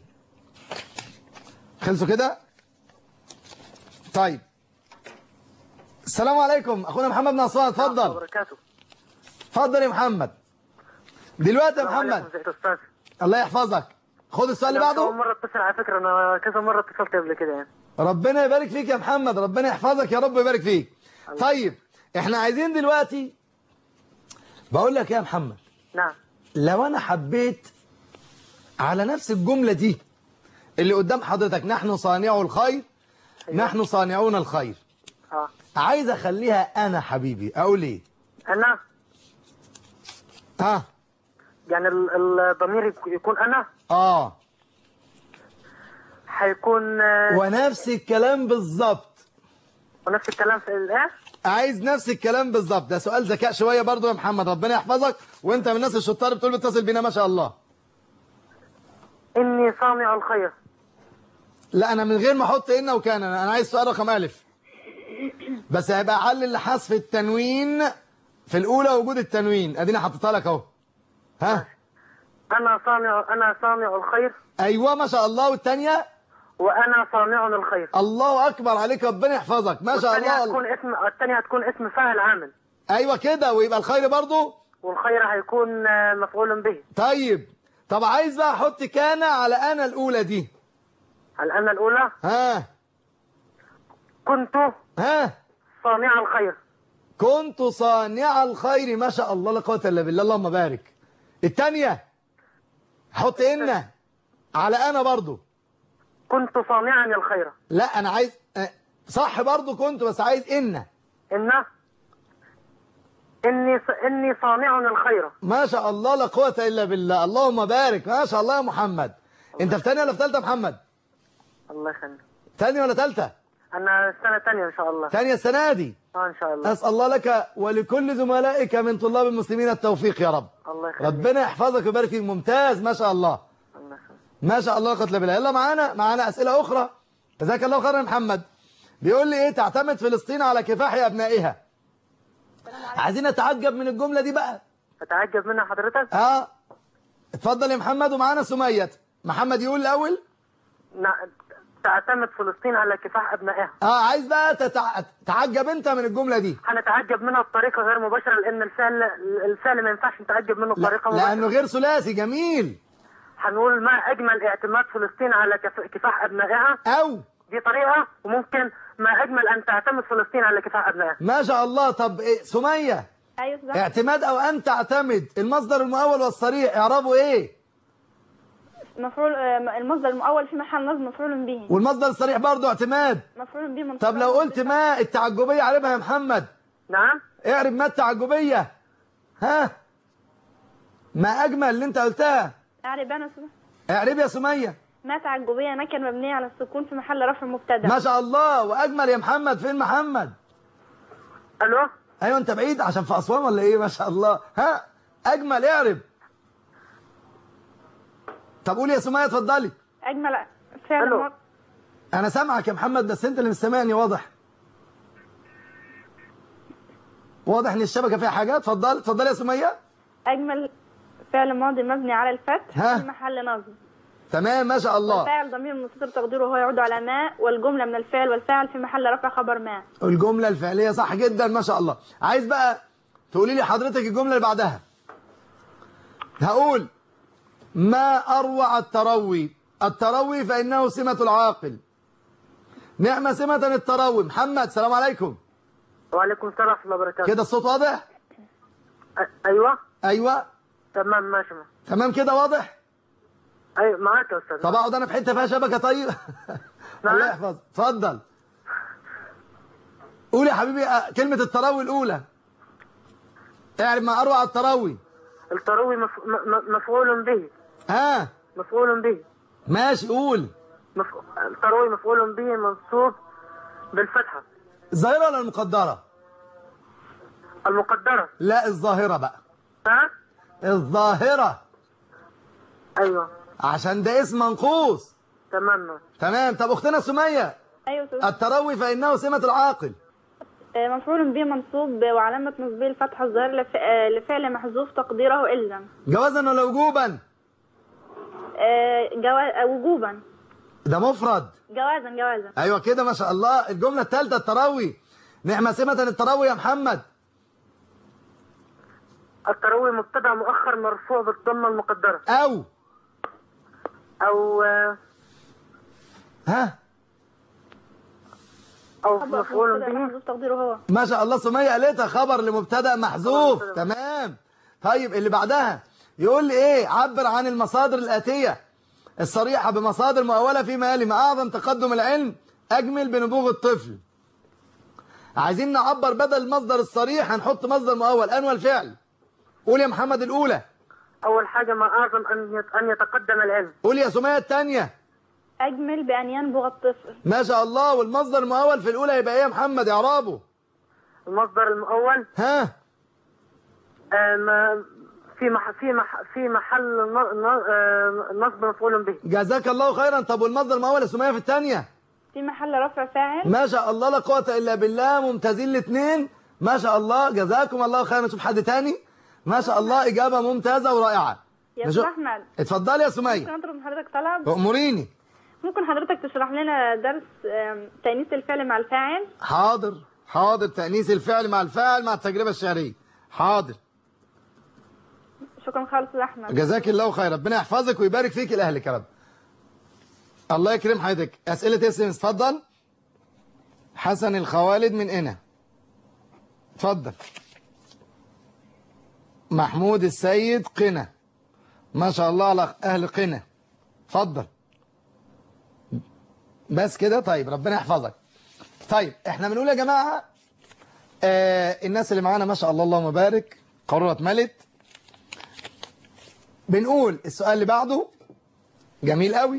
خلصوا كده طيب السلام عليكم اخونا محمد بن اسوان اتفضل وبركاته اتفضل يا محمد دلوقتي يا محمد ازيك يا استاذ الله يحفظك خد السؤال اللي أنا أول بعده مرة اتصل على فكرة أنا كذا مرة اتصلت قبل كده يعني ربنا يبارك فيك يا محمد ربنا يحفظك يا رب ويبارك فيك طيب احنا عايزين دلوقتي بقول لك يا محمد نعم لو انا حبيت على نفس الجملة دي اللي قدام حضرتك نحن صانعو الخير نحن صانعون الخير اه عايز اخليها انا حبيبي اقول ايه أنا ها يعني ال- الضمير يك- يكون أنا اه هيكون آه، ونفس الكلام بالظبط ونفس الكلام في الإيه؟ عايز نفس الكلام بالظبط ده سؤال ذكاء شوية برضو يا محمد ربنا يحفظك وانت من الناس الشطار بتقول بتصل بينا ما شاء الله إني صانع الخير لا انا من غير ما احط ان وكان انا انا عايز سؤال رقم الف بس هيبقى حل لحذف التنوين في الاولى وجود التنوين ادينا حطيتها لك اهو ها أنا صانع أنا صانع الخير ايوه ما شاء الله والثانيه وأنا صانع الخير الله اكبر عليك ربنا يحفظك ما شاء والثانية الله هتكون اسم الثانية هتكون اسم فاعل عامل ايوه كده ويبقى الخير برضو والخير هيكون آه، مفعول به طيب طب عايز بقى احط كان على انا الاولى دي هل أنا الأولى ها كنت ها صانع الخير كنت صانع الخير ما شاء الله لا قوه الا بالله اللهم بارك الثانيه حط ان على انا برضو كنت صانعا الخير لا انا عايز أه، صح برضو كنت بس عايز ان إن إني ص- إني صانع الخير ما شاء الله لا قوه الا بالله اللهم بارك ما شاء الله يا محمد انت في ثانيه ولا في ثالثه يا محمد الله يخليك ثانيه ولا ثالثه أنا السنة الثانية إن شاء الله ثانيه السنه دي آه إن شاء الله أسأل الله لك ولكل زملائك من طلاب المسلمين التوفيق يا رب الله يخليك ربنا يحفظك ويبارك فيك ممتاز ما شاء الله الله يخليك ما شاء الله لا قوه الا بالله يلا معانا معانا أسئلة أخرى جزاك الله خيرا يا محمد بيقول لي إيه تعتمد فلسطين على كفاح أبنائها عايزين نتعجب من الجملة دي بقى أتعجب منها حضرتك اه اتفضل يا محمد ومعانا سمية محمد يقول الأول نع- تعتمد فلسطين على كفاح أبنائها اه عايز بقى تتع... تعجب انت من الجملة دي هنتعجب منها بطريقة غير مباشرة لأن الفعل الفعل ما ينفعش نتعجب منه لا بطريقة مباشرة لأنه غير ثلاثي جميل هنقول ما أجمل اعتماد فلسطين على كف- كفاح أبنائها أو دي طريقة وممكن ما أجمل أن تعتمد فلسطين على كفاح أبنائها ما شاء الله طب إيه سمية ايوه صح اعتماد او ان تعتمد المصدر المؤول والصريح اعرابه ايه مفعول آه، المصدر المؤول في محل نصب مفعول به والمصدر الصريح برضه اعتماد مفعول به منصوب طب لو قلت ما التعجبية اعربها يا محمد نعم اعرب ما التعجبية ها ما اجمل اللي انت قلتها اعرب انا سمع. اعرب يا سمية ما تعجبية نكر مبنية على السكون في محل رفع مبتدا ما شاء الله واجمل يا محمد فين محمد ألو ايوه انت بعيد عشان في اسوان ولا ايه ما شاء الله ها اجمل اعرب طب قولي يا سمية اتفضلي اجمل فعل ألو. مر... انا سامعك يا محمد بس انت اللي مش سامعني واضح واضح ان الشبكه فيها حاجات اتفضل اتفضلي يا سميه اجمل فعل ماضي مبني على الفتح ها؟ في محل نصب تمام ما شاء الله والفاعل ضمير مستتر تقديره هو يعود على ما والجملة من الفعل والفاعل في محل رفع خبر ما الجمله الفعليه صح جدا ما شاء الله عايز بقى تقولي لي حضرتك الجمله اللي بعدها هقول ما اروع التروي التروي فانه سمه العاقل نعمه سمه التروي محمد سلام عليكم وعليكم السلام ورحمة الله وبركاته كده الصوت واضح أ- أيوة ايوه تمام ماشي تمام كده واضح أيوة معاك يا أستاذ طب اقعد انا في حته فيها شبكه طيب الله يحفظ اتفضل قول يا حبيبي آه، كلمه التروي الاولى اعرف ما اروع التروي التروي مف... م... م- مفعول به ها مفعول به ماشي قول مف... التروي مفعول به منصوب بالفتحة الظاهره ولا المقدره المقدرة لا الظاهره بقى ها الظاهره أيوة عشان ده اسم منقوص تمام تمام طب اختنا سميه ايوه أستاذ. التروي فانه سمه العاقل آه، مفعول به منصوب وعلامة نصبه الفتحة الظاهرة لف... آه، لفعل محذوف تقديره إلزم جوازا ولا وجوبا آه، جوا... آه، وجوبا ده مفرد جوازا جوازا ايوه كده ما شاء الله الجمله الثالثه التروي نعمه سمه التروي يا محمد التروي مبتدأ مؤخر مرفوع بالضمة المقدرة او أو آه، ها أو خبر مفعول مبتدأ به محذوف تقديره هو ما شاء الله سمية قالتها خبر لمبتدا محذوف تمام طيب اللي بعدها يقول لي ايه عبر عن المصادر الآتية الصريحة بمصادر مؤولة في مال ما أعظم تقدم العلم أجمل بنبوغ الطفل عايزين نعبر بدل المصدر الصريح هنحط مصدر مؤول أنوى الفعل قول يا محمد الأولى أول حاجة ما أعظم أن يت- أن يتقدم العلم قول يا سمية الثانية أجمل بأن ينبغ الطفل ما شاء الله والمصدر المؤول في الأولى يبقى إيه يا محمد إعرابه المصدر المؤول ها آه، ما في مح في مح في محل ن- ن- آه، نصب مفعول به جزاك الله خيرا طب والمصدر ما هو يا سمية في الثانية في محل رفع فاعل ما شاء الله لا قوة إلا بالله ممتازين الاثنين ما شاء الله جزاكم الله خيرا نشوف حد تاني ما شاء الله إجابة ممتازة ورائعة يا نشوف- استاذ احمد اتفضلي يا ممكن سمية اطلب من حضرتك طلب أموريني ممكن حضرتك تشرح لنا درس آم، تأنيث الفعل مع الفاعل حاضر حاضر تأنيس الفعل مع الفاعل مع التجربة الشعرية حاضر شكرا خالص يا احمد جزاك الله خير ربنا يحفظك ويبارك فيك لأهلك يا رب الله يكرم حضرتك أسئلة اسم اتفضل حسن الخوالد من هنا اتفضل محمود السيد قنا ما شاء الله على أهل قنا اتفضل بس كده طيب ربنا يحفظك طيب احنا بنقول يا جماعة آه الناس اللي معانا ما شاء الله اللهم بارك قارورة ملت بنقول السؤال اللي بعده جميل قوي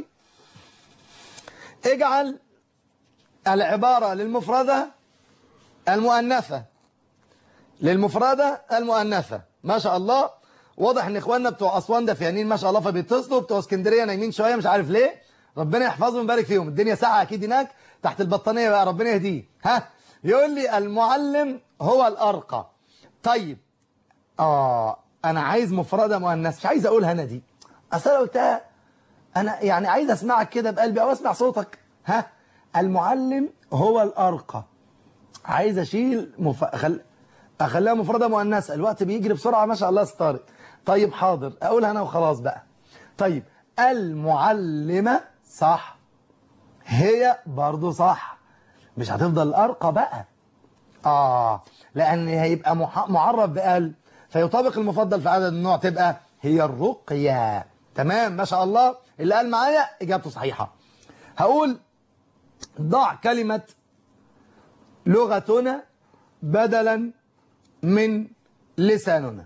اجعل العبارة للمفردة المؤنثة للمفردة المؤنثة ما شاء الله واضح ان اخواننا بتوع اسوان دافيانين ما شاء الله فبيتصلوا بتوع اسكندريه نايمين شويه مش عارف ليه ربنا يحفظهم ويبارك فيهم الدنيا ساعه اكيد هناك تحت البطانيه بقى ربنا يهديه ها يقول لي المعلم هو الارقى طيب اه انا عايز مفردة مؤنث مش عايز اقولها انا دي اصل انا قلتها انا يعني عايز اسمعك كده بقلبي او اسمع صوتك ها المعلم هو الارقى عايز اشيل مف... أخل... اخليها مفردة مؤنثة الوقت بيجري بسرعة ما شاء الله يا طارق طيب حاضر اقولها انا وخلاص بقى طيب المعلمة صح هي برضو صح مش هتفضل الارقى بقى آه لأن هيبقى مح- معرف بقلب فيطابق المفضل في عدد النوع تبقى هي الرقية تمام ما شاء الله اللي قال معايا إجابته صحيحة هقول ضع كلمة لغتنا بدلا من لساننا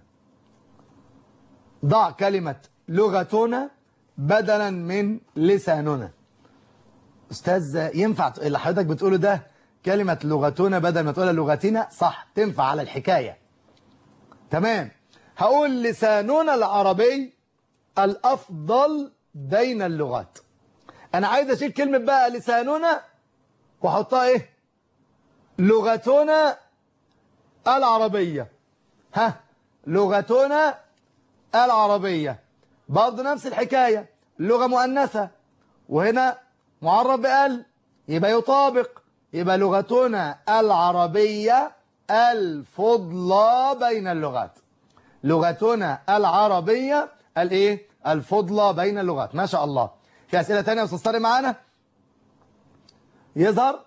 ضع كلمة لغتنا بدلا من لساننا استاذ ينفع ت- اللي حضرتك بتقوله ده كلمة لغتنا بدل ما تقولها لغتنا صح تنفع على الحكاية تمام هقول لساننا العربي الأفضل بين اللغات أنا عايز أشيل كلمة بقى لساننا وأحطها إيه لغتنا العربية ها لغتنا العربية برضه نفس الحكاية لغة مؤنثة وهنا معرب بقل يبقى يطابق يبقى لغتنا العربية الفضلى بين اللغات لغتنا العربية الايه الفضلى بين اللغات ما شاء الله في أسئلة تانية يا أستاذ طارق معانا يظهر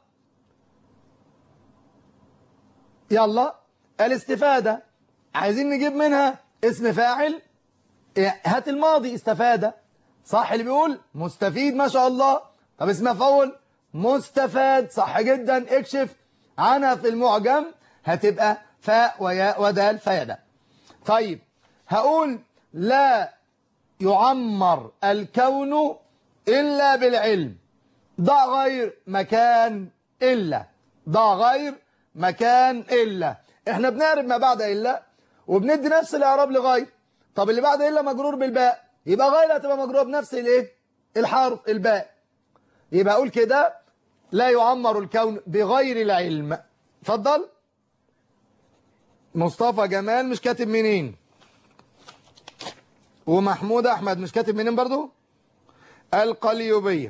يلا الاستفادة عايزين نجيب منها اسم فاعل إيه، هات الماضي استفاد صح اللي بيقول مستفيد ما شاء الله طب اسم مفعول مستفاد صح جدا اكشف عنها في المعجم هتبقى فاء وياء ودال فيدا طيب هقول لا يعمر الكون إلا بالعلم ضع غير مكان إلا ضع غير مكان إلا احنا بنعرف ما بعد إلا وبندي نفس الإعراب لغير طب اللي بعد إلا مجرور بالباء يبقى غير هتبقى مجرور بنفس الايه الحرف الباء يبقى أقول كده لا يعمر الكون بغير العلم اتفضل مصطفى جمال مش كاتب منين ومحمود أحمد مش كاتب منين برضو القليوبية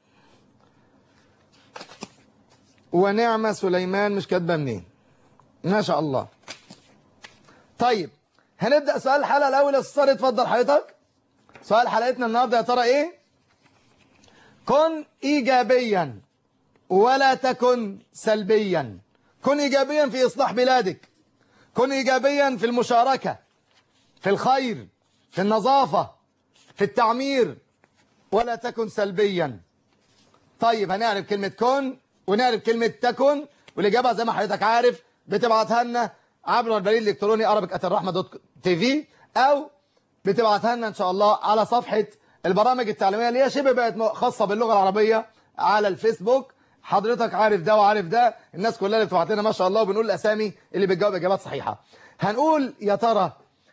ونعمة سليمان مش كاتبه منين ما شاء الله طيب هنبدأ سؤال الحلقة الأول يا أستاذ اتفضل حضرتك سؤال حلقتنا النهاردة يا ترى إيه كن إيجابيا ولا تكن سلبيا كن إيجابيا في إصلاح بلادك كن إيجابيا في المشاركة في الخير في النظافة في التعمير ولا تكن سلبيا طيب هنعرف كلمة كن ونعرف كلمة تكن والإجابة زي ما حضرتك عارف بتبعتها لنا عبر البريد الإلكتروني أربك الرحمة دوت تي في أو بتبعتها لنا إن شاء الله على صفحة البرامج التعليمية اللي هي شبه بقت خاصة باللغة العربية على الفيسبوك حضرتك عارف ده وعارف ده الناس كلها اللي بتبعت لنا ما شاء الله وبنقول الأسامي اللي بتجاوب إجابات صحيحة هنقول يا ترى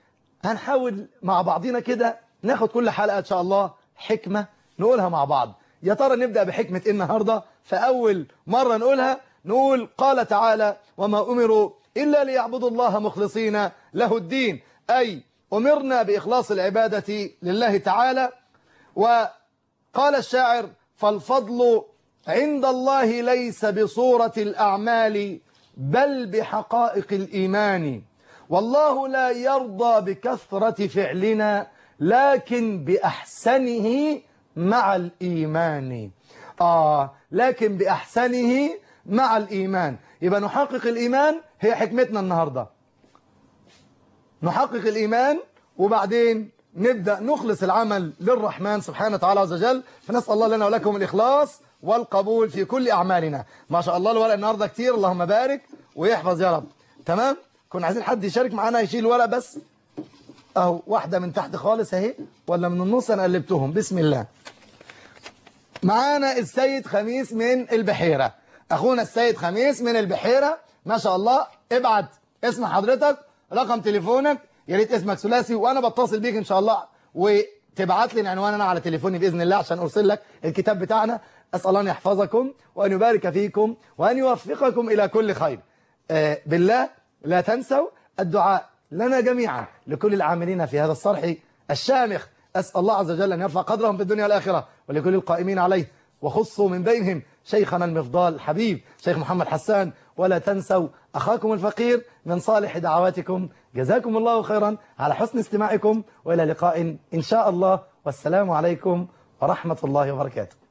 هنحاول مع بعضينا كده ناخد كل حلقة إن شاء الله حكمة نقولها مع بعض يا ترى نبدأ بحكمة إيه النهاردة فأول مرة نقولها نقول قال تعالى وما أمروا إلا ليعبدوا الله مخلصين له الدين أي أمرنا بإخلاص العبادة لله تعالى وقال الشاعر فالفضل عند الله ليس بصورة الأعمال بل بحقائق الإيمان والله لا يرضى بكثرة فعلنا لكن بأحسنه مع الإيمان آه لكن بأحسنه مع الإيمان يبقى نحقق الإيمان هي حكمتنا النهاردة نحقق الإيمان وبعدين نبدأ نخلص العمل للرحمن سبحانه وتعالى عز وجل فنسأل الله لنا ولكم الإخلاص والقبول في كل أعمالنا ما شاء الله الورق النهاردة كتير اللهم بارك ويحفظ يا رب تمام كنا عايزين حد يشارك معانا يشيل ورق بس اهو واحدة من تحت خالص اهي ولا من النص انا قلبتهم بسم الله معانا السيد خميس من البحيرة اخونا السيد خميس من البحيرة ما شاء الله ابعت اسم حضرتك رقم تليفونك يا ريت اسمك ثلاثي وانا بتصل بيك ان شاء الله وتبعت لي العنوان انا على تليفوني باذن الله عشان ارسل لك الكتاب بتاعنا اسال الله ان يحفظكم وان يبارك فيكم وان يوفقكم الى كل خير آه بالله لا تنسوا الدعاء لنا جميعا لكل العاملين في هذا الصرح الشامخ أسأل الله عز وجل أن يرفع قدرهم في الدنيا والآخرة ولكل القائمين عليه وخصوا من بينهم شيخنا المفضال الحبيب شيخ محمد حسان ولا تنسوا أخاكم الفقير من صالح دعواتكم جزاكم الله خيرا على حسن استماعكم وإلى لقاء إن شاء الله والسلام عليكم ورحمة الله وبركاته